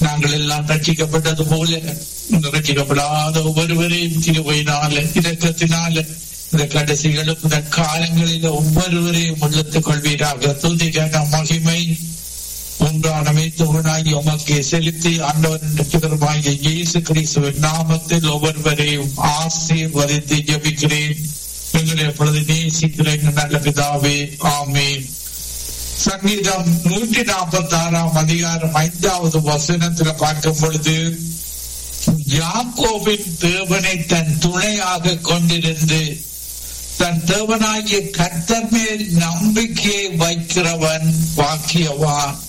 நாங்கள் எல்லாம் ரட்சிக்கப்பட்டது போல இந்த ரட்சிக்கப்படாத ஒவ்வொருவரையும் திருவையினால இரக்கத்தினால இந்த கடைசிகளும் இந்த காலங்களில் ஒவ்வொருவரையும் உள்ளத்துக் கொள்வீராக துதிக்கான மகிமை உண்டானவை துகனாகி உமக்கு செலுத்தி ஆண்டவருமாகிய இயேசு கிறிஸ்துவின் நாமத்தில் ஒவ்வொருவரையும் ஆசீர்வதித்து ஜபிக்கிறேன் எங்களை எப்பொழுது நேசிக்கிறேன் நல்ல பிதாவே ஆமேன் சங்கீதம் நூற்றி நாற்பத்தி ஆறாம் அதிகாரம் ஐந்தாவது வசனத்துல பார்க்கும் பொழுது யாக்கோவின் தேவனை தன் துணையாக கொண்டிருந்து தன் தேவனாகிய கர்த்தர் மேல் நம்பிக்கையை வைக்கிறவன் வாக்கியவான்